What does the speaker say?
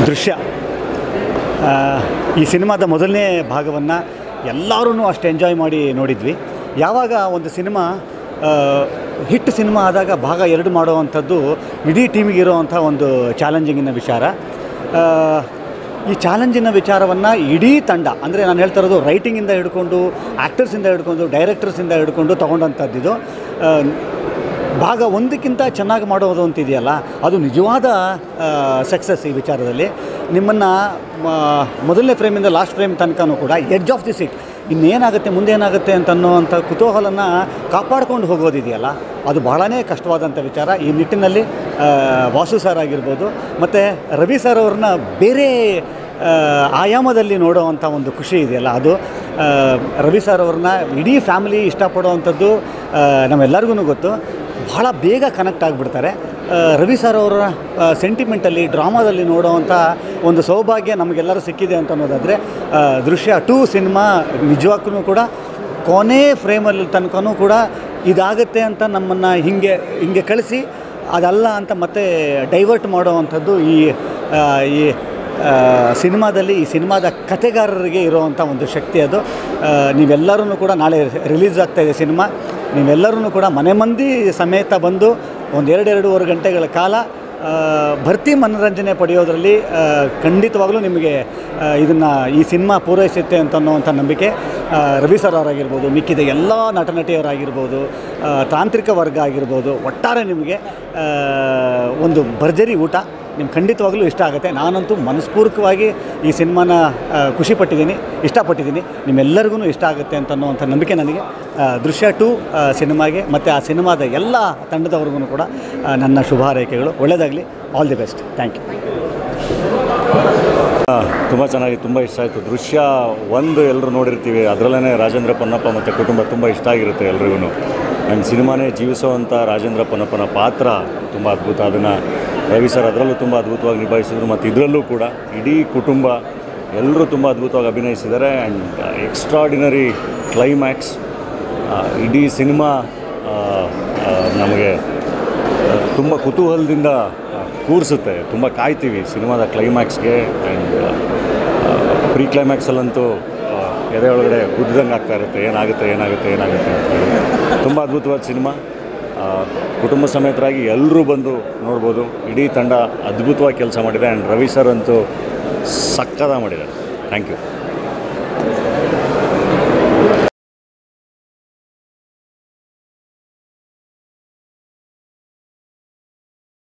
ದೃಶ್ಯ ಆ, ಈ ಸಿನಿಮಾದ ಮೊದಲನೇ ಭಾಗವನ್ನು ಎಲ್ಲರೂ ಅಷ್ಟು ಎಂಜಾಯ್ ಮಾಡಿ ನೋಡಿದ್ವಿ ಯಾವಾಗ ಒಂದು ಸಿನಿಮಾ ಆ, ಹಿಟ್ ಸಿನಿಮಾ ಆದಾಗ ಭಾಗ ಎರಡು ಮಾಡುವಂಥದ್ದು ಇಡೀ ಟೀಮಿಗೆ ಇರೋವಂಥ ಒಂದು ಚಾಲೆಂಜಿಂಗಿನ ವಿಚಾರ ಆ, ಈ ಚಾಲೆಂಜಿನ ವಿಚಾರವನ್ನು ಇಡೀ ತಂಡ ಅಂದರೆ ನಾನು ಹೇಳ್ತಾ ಇರೋದು ರೈಟಿಂಗಿಂದ ಹಿಡ್ಕೊಂಡು ಆ್ಯಕ್ಟರ್ಸಿಂದ ಹಿಡ್ಕೊಂಡು ಡೈರೆಕ್ಟರ್ಸಿಂದ ಹಿಡ್ಕೊಂಡು ತೊಗೊಂಡಂಥದ್ದಿದು ಆ, ಭಾಗ ಒಂದಕ್ಕಿಂತ ಚೆನ್ನಾಗಿ ಮಾಡೋದು ಅಂತಿದೆಯಲ್ಲ ಅದು ನಿಜವಾದ ಸಕ್ಸಸ್ ಈ ವಿಚಾರದಲ್ಲಿ ನಿಮ್ಮನ್ನು ಮೊದಲನೇ ಫ್ರೇಮಿಂದ ಲಾಸ್ಟ್ ಫ್ರೇಮ್ ತನಕನೂ ಕೂಡ ಎಡ್ಜ್ ಆಫ್ ದಿ ಸೀಟ್ ಇನ್ನೇನಾಗುತ್ತೆ ಮುಂದೆ ಏನಾಗುತ್ತೆ ಅಂತ ಅನ್ನೋವಂಥ ಕುತೂಹಲನ ಕಾಪಾಡ್ಕೊಂಡು ಹೋಗೋದಿದೆಯಲ್ಲ ಅದು ಬಹಳನೇ ಕಷ್ಟವಾದಂಥ ವಿಚಾರ ಈ ನಿಟ್ಟಿನಲ್ಲಿ ಆ, ವಾಸು ಸರ್ ಆಗಿರ್ಬೋದು ಮತ್ತು ರವಿ ಸರ್ ಅವ್ರನ್ನ ಬೇರೆ ಆ, ಆಯಾಮದಲ್ಲಿ ನೋಡೋವಂಥ ಒಂದು ಖುಷಿ ಇದೆಯಲ್ಲ ಅದು ಆ, ರವಿ ಸರ್ ಅವ್ರನ್ನ ಇಡೀ ಫ್ಯಾಮಿಲಿ ಇಷ್ಟಪಡೋವಂಥದ್ದು ಆ, ನಮ್ಮೆಲ್ಲರಿಗೂ ಗೊತ್ತು ಭಾಳ ಬೇಗ ಕನೆಕ್ಟ್ ಆಗಿಬಿಡ್ತಾರೆ ಆ, ರವಿ ಸರ್ ಅವರ ಸೆಂಟಿಮೆಂಟಲ್ಲಿ ಡ್ರಾಮಾದಲ್ಲಿ ನೋಡೋವಂಥ ಒಂದು ಸೌಭಾಗ್ಯ ನಮಗೆಲ್ಲರೂ ಸಿಕ್ಕಿದೆ ಅಂತ ಅನ್ನೋದಾದರೆ ಆ, ದೃಶ್ಯ ಟೂ ಸಿನಿಮಾ ನಿಜವಾಗ್ಲೂ ಕೂಡ ಕೊನೆ ಫ್ರೇಮಲ್ಲಿ ತನಕನೂ ಕೂಡ ಇದಾಗುತ್ತೆ ಅಂತ ನಮ್ಮನ್ನು ಹಿಂಗೆ ಹಿಂಗೆ ಕಳಿಸಿ ಅದಲ್ಲ ಅಂತ ಮತ್ತೆ ಡೈವರ್ಟ್ ಮಾಡೋವಂಥದ್ದು ಈ ಆ, ಈ ಆ, ಸಿನಿಮಾದಲ್ಲಿ ಈ ಸಿನಿಮಾದ ಕತೆಗಾರರಿಗೆ ಇರುವಂಥ ಒಂದು ಶಕ್ತಿ ಅದು ಆ, ನೀವೆಲ್ಲರೂ ಕೂಡ ನಾಳೆ ರಿಲೀಸ್ ಆಗ್ತಾ ಇದೆ ಸಿನಿಮಾ ನೀವೆಲ್ಲರೂ ಕೂಡ ಮನೆ ಮಂದಿ ಸಮೇತ ಬಂದು ಒಂದು ಎರಡೆರಡೂವರೆ ಗಂಟೆಗಳ ಕಾಲ ಆ, ಭರ್ತಿ ಮನೋರಂಜನೆ ಪಡೆಯೋದರಲ್ಲಿ ಆ, ಖಂಡಿತವಾಗ್ಲೂ ನಿಮಗೆ ಇದನ್ನು ಈ ಸಿನಿಮಾ ಪೂರೈಸುತ್ತೆ ಅಂತ ಅನ್ನುವಂಥ ನಂಬಿಕೆ ಆ, ರವಿ ಸರ್ ಅವರಾಗಿರ್ಬೋದು ಮಿಕ್ಕಿದ ಎಲ್ಲ ನಟ ನಟಿಯರಾಗಿರ್ಬೋದು ಆ, ತಾಂತ್ರಿಕ ವರ್ಗ ಆಗಿರ್ಬೋದು ಒಟ್ಟಾರೆ ನಿಮಗೆ ಆ, ಒಂದು ಭರ್ಜರಿ ಊಟ ನಿಮ್ಗೆ ಖಂಡಿತವಾಗ್ಲೂ ಇಷ್ಟ ಆಗುತ್ತೆ ನಾನಂತೂ ಮನಸ್ಪೂರ್ವಕವಾಗಿ ಈ ಸಿನಿಮಾನ ಆ, ಖುಷಿಪಟ್ಟಿದ್ದೀನಿ ಇಷ್ಟಪಟ್ಟಿದ್ದೀನಿ ನಿಮ್ಮೆಲ್ಲರಿಗೂ ಇಷ್ಟ ಆಗುತ್ತೆ ಅಂತ ಅನ್ನುವಂಥ ನಂಬಿಕೆ ನನಗೆ ಆ, ದೃಶ್ಯ ಟು ಆ, ಸಿನಿಮಾಗೆ ಮತ್ತು ಆ ಸಿನಿಮಾದ ಎಲ್ಲ ತಂಡದವ್ರಿಗೂ ಕೂಡ ಆ, ನನ್ನ ಶುಭ ಹಾರೈಕೆಗಳು ಒಳ್ಳೆಯದಾಗಲಿ all the best thank you ತುಂಬ ಚೆನ್ನಾಗಿ ತುಂಬ ಇಷ್ಟ ಆಯಿತು ದೃಶ್ಯ ಒಂದು ಎಲ್ಲರೂ ನೋಡಿರ್ತೀವಿ ಅದರಲ್ಲೇ ರಾಜೇಂದ್ರ ಪೊನ್ನಪ್ಪ ಮತ್ತು ಕುಟುಂಬ ತುಂಬ ಇಷ್ಟ ಆಗಿರುತ್ತೆ ಎಲ್ರಿಗೂ ನನ್ನ ಸಿನಿಮಾನೇ ಜೀವಿಸುವಂಥ ರಾಜೇಂದ್ರ ಪೊನ್ನಪ್ಪನ ಪಾತ್ರ ತುಂಬ ಅದ್ಭುತ ಅದನ್ನು ರವಿ ಸರ್ ಅದರಲ್ಲೂ ತುಂಬ ಅದ್ಭುತವಾಗಿ ನಿಭಾಯಿಸಿದ್ರು ಮತ್ತು ಇದರಲ್ಲೂ ಕೂಡ ಇಡೀ ಕುಟುಂಬ ಎಲ್ಲರೂ ತುಂಬ ಅದ್ಭುತವಾಗಿ ಅಭಿನಯಿಸಿದ್ದಾರೆ ಆ್ಯಂಡ್ ಎಕ್ಸ್ಟ್ರಾಡಿನರಿ ಕ್ಲೈಮ್ಯಾಕ್ಸ್ ಇಡೀ ಸಿನಿಮಾ ಆ, ಆ, ನಮಗೆ ತುಂಬ ಕುತೂಹಲದಿಂದ ಕೂರಿಸುತ್ತೆ ತುಂಬ ಕಾಯ್ತೀವಿ ಸಿನಿಮಾದ ಕ್ಲೈಮ್ಯಾಕ್ಸ್ಗೆ ಆ್ಯಂಡ್ ಪ್ರೀ ಕ್ಲೈಮ್ಯಾಕ್ಸಲ್ಲಂತೂ ಆ, ಎದೆ ಒಳಗಡೆ ಗುದ್ದಂಗೆ ಆಗ್ತಾ ಇರುತ್ತೆ ಏನಾಗುತ್ತೆ ಏನಾಗುತ್ತೆ ಏನಾಗುತ್ತೆ ಅಂತ ಹೇಳಿ ತುಂಬ ಅದ್ಭುತವಾದ ಸಿನಿಮಾ ಆ, ಕುಟುಂಬ ಸಮೇತರಾಗಿ ಎಲ್ಲರೂ ಬಂದು ನೋಡ್ಬೋದು ಇಡೀ ತಂಡ ಅದ್ಭುತವಾಗಿ ಕೆಲಸ ಮಾಡಿದೆ ಆ್ಯಂಡ್ ರವಿ ಸರ್ ಅಂತೂ ಸಕ್ಕದ ಮಾಡಿದ್ದಾರೆ ಥ್ಯಾಂಕ್ ಯು